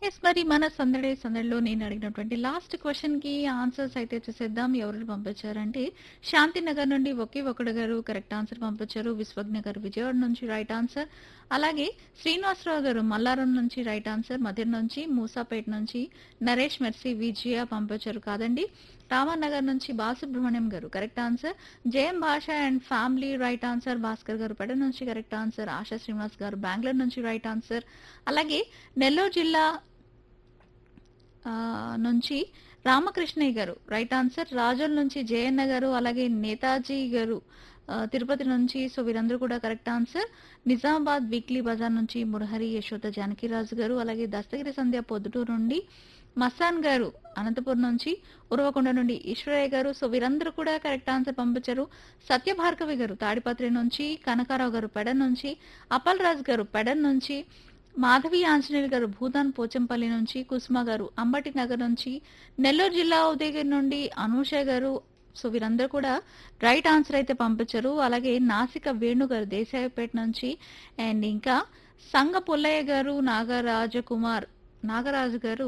yes మరి మన సందడి సందడిలో నేను అడిగినటువంటి లాస్ట్ క్వశ్చన్ కి ఆన్సర్స్ అయితే చూసేద్దాం ఎవరు పంపించారంటే శాంతినగర్ నుండి ఒకే ఒకడు గారు కరెక్ట్ ఆన్సర్ పంపించారు విశ్వజ్ఞ గారు విజయవాడ నుంచి రైట్ ఆన్సర్ అలాగే శ్రీనివాసరావు గారు మల్లారం నుంచి రైట్ ఆన్సర్ మధ్య నుంచి మూసాపేట నుంచి నరేష్ మెర్సీ విజయ పంపించారు కాదండి రామానగర్ నుంచి బాలసుబ్రహ్మణ్యం గారు correct answer Jayam Basha and family right answer Bhaskar గారు పెడ నుంచి కరెక్ట్ ఆన్సర్ ఆశా శ్రీనివాస్ గారు బెంగళూరు నుంచి రైట్ ఆన్సర్ అలాగే నెల్లూరు జిల్లా ఆ, నుంచి రామకృష్ణయ్య గారు రైట్ ఆన్సర్ రాజోల్ నుంచి జయన్న గారు అలాగే నేతాజీ గారు ఆ, తిరుపతి నుంచి సో వీరందరూ కూడా correct answer Nizamabad weekly bazaar నుంచి మురహరి యశోద జానకిరాజు గారు అలాగే దస్తగిరి సంధ్య పొద్దుటూరు నుండి మస్తాన్ గారు అనంతపురం నుంచి ఉరవకొండ నుండి ఈశ్వరయ్య గారు సో వీరందరూ కూడా కరెక్ట్ ఆన్సర్ పంపించారు సత్యభార్గవి గారు తాడిపత్రి నుంచి కనకారావు గారు పెడన్ నుంచి అపల్ రాజ్ గారు పెడన్ నుంచి మాధవి ఆంజనేయులు గారు భూదాన్ పోచంపల్లి నుంచి కుసుమ గారు అంబటి నగర్ నుంచి నెల్లూరు జిల్లా ఉదయగిరి నుండి అనూష గారు సో వీరందరూ కూడా రైట్ ఆన్సర్ అయితే పంపించారు అలాగే నాసిక వేణు గారు దేశాయపేట నుంచి అండ్ ఇంకా సంగ పుల్లయ్య గారు నాగరాజకుమార్ నాగరాజు గారు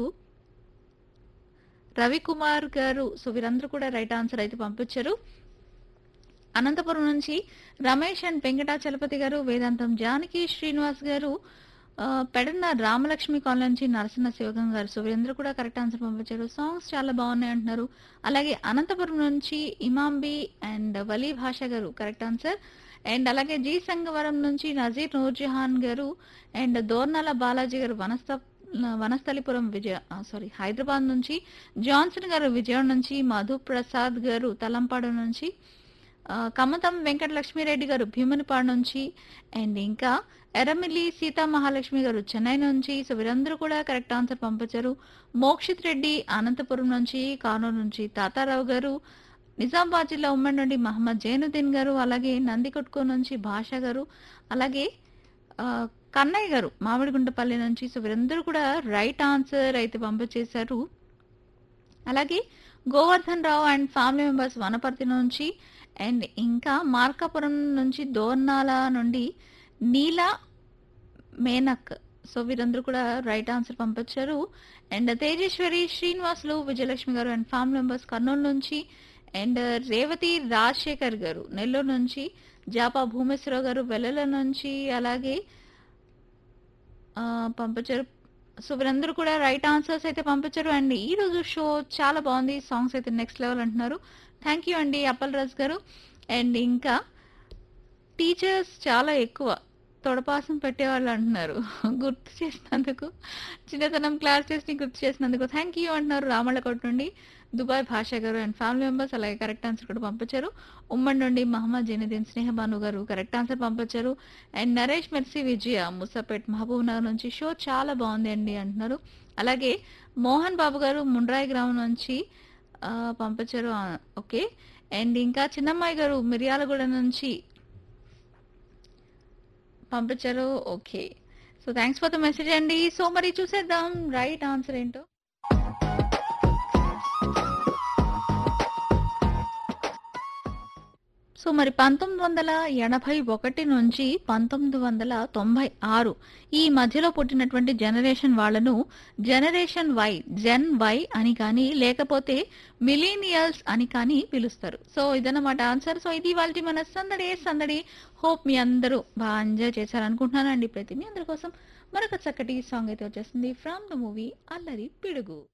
రవికుమార్ గారు సో వీరందరూ కూడా రైట్ ఆన్సర్ అయితే పంపించారు అనంతపురం నుంచి రమేష్ అండ్ వెంకటాచలపతి గారు వేదాంతం జానకి శ్రీనివాస్ గారు ఆ, పెడన్న రామలక్ష్మి కాలనీ నుంచి నరసింహ శివగం గారు సో వీరందరూ కూడా కరెక్ట్ ఆన్సర్ పంపించారు సాంగ్స్ చాలా బాగున్నాయి అంటున్నారు అలాగే అనంతపురం నుంచి ఇమాంబి అండ్ వలీ భాష గారు కరెక్ట్ ఆన్సర్ అండ్ అలాగే జీ సంగవరం నుంచి నజీర్ నూర్జహాన్ గారు అండ్ దోర్నాల బాలాజీ గారు వనస్థ వనస్థలిపురం విజయ సారీ హైదరాబాద్ నుంచి జాన్సన్ గారు విజయవాడ నుంచి మధు ప్రసాద్ గారు తలంపాడు నుంచి ఆ, కమతం వెంకట లక్ష్మీరెడ్డి గారు భీమునిపాడు నుంచి అండ్ ఇంకా ఎర్రమిల్లి సీతా మహాలక్ష్మి గారు చెన్నై నుంచి సో వీరందరూ కూడా కరెక్ట్ ఆన్సర్ పంపించారు మోక్షిత్ రెడ్డి అనంతపురం నుంచి కానూరు నుంచి తాతారావు గారు నిజామాబాద్ జిల్లా ఉమ్మడి నుండి మహమ్మద్ జైనుద్దీన్ గారు అలాగే నందికొట్కో నుంచి భాష గారు అలాగే ఆ, కన్నయ్య గారు మామిడిగుంటపల్లి నుంచి సో వీరందరూ కూడా రైట్ ఆన్సర్ అయితే పంపించేశారు అలాగే Govardhan Rao and family members Wanaparthy నుంచి అండ్ ఇంకా మార్కాపురం నుంచి దోర్నాల నుండి నీలా మేనక్ సో వీరందరూ కూడా రైట్ ఆన్సర్ పంపించారు అండ్ తేజేశ్వరి శ్రీనివాసులు విజయలక్ష్మి గారు అండ్ ఫ్యామిలీ మెంబర్స్ కర్నూలు నుంచి అండ్ రేవతి రాజశేఖర్ గారు నెల్లూరు నుంచి జాపా భూమేశ్వరరావు గారు వెల్లల నుంచి అలాగే ఆ, పంపించారు సో వీరందరూ కూడా రైట్ ఆన్సర్స్ అయితే పంపించారు అండ్ ఈ రోజు షో చాలా బాగుంది సాంగ్స్ అయితే నెక్స్ట్ లెవెల్ అంటున్నారు థ్యాంక్ యూ అండి అప్పల్ రాజ్ గారు అండ్ ఇంకా టీచర్స్ చాలా ఎక్కువ తొడపాసం పెట్టేవాళ్ళు అంటున్నారు గుర్తు చేసినందుకు చిన్నతనం క్లాస్ టెస్ట్ ని గుర్తు చేసినందుకు థ్యాంక్ యూ అంటున్నారు రామళ్ళకోట నుండి దుబాయ్ భాష గారు అండ్ ఫ్యామిలీ మెంబర్స్ అలాగే కరెక్ట్ ఆన్సర్ కూడా పంపించారు ఉమ్మడి నుండి మహమ్మద్ జైనుద్దీన్ స్నేహబాను గారు కరెక్ట్ ఆన్సర్ పంపించారు అండ్ నరేష్ మెర్సీ విజయ ముసాపేట్ మహబూబ్ నగర్ నుంచి షో చాలా బాగుంది అండి అంటున్నారు అలాగే మోహన్ బాబు గారు ముండ్రాయి గ్రామం నుంచి ఆ, పంపించారు ఆ, ఓకే అండ్ ఇంకా చిన్నమ్మాయి గారు మిర్యాలగూడ నుంచి పంపించారు okay so thanks for the message అండి సో మరి చూసేద్దాం రైట్ ఆన్సర్ ఏంటో సో మరి పంతొమ్మిది వందల ఎనభై ఒకటి నుంచి పంతొమ్మిది వందల తొంభై ఆరు ఈ మధ్యలో పుట్టినటువంటి జనరేషన్ వాళ్ళను జనరేషన్ వై జెన్ వై అని కానీ లేకపోతే మిలీనియల్స్ అని కానీ పిలుస్తారు సో ఇదన్నమాట ఆన్సర్ సో ఇది వాళ్ళ మన సందడి సందడి హోప్ మీ అందరూ బాగా ఎంజాయ్ చేశారనుకుంటున్నానండి ప్రతి మీ అందరి కోసం మరొక చక్కటి సాంగ్ అయితే వచ్చేస్తుంది ఫ్రమ్ ద మూవీ అల్లరి పిడుగు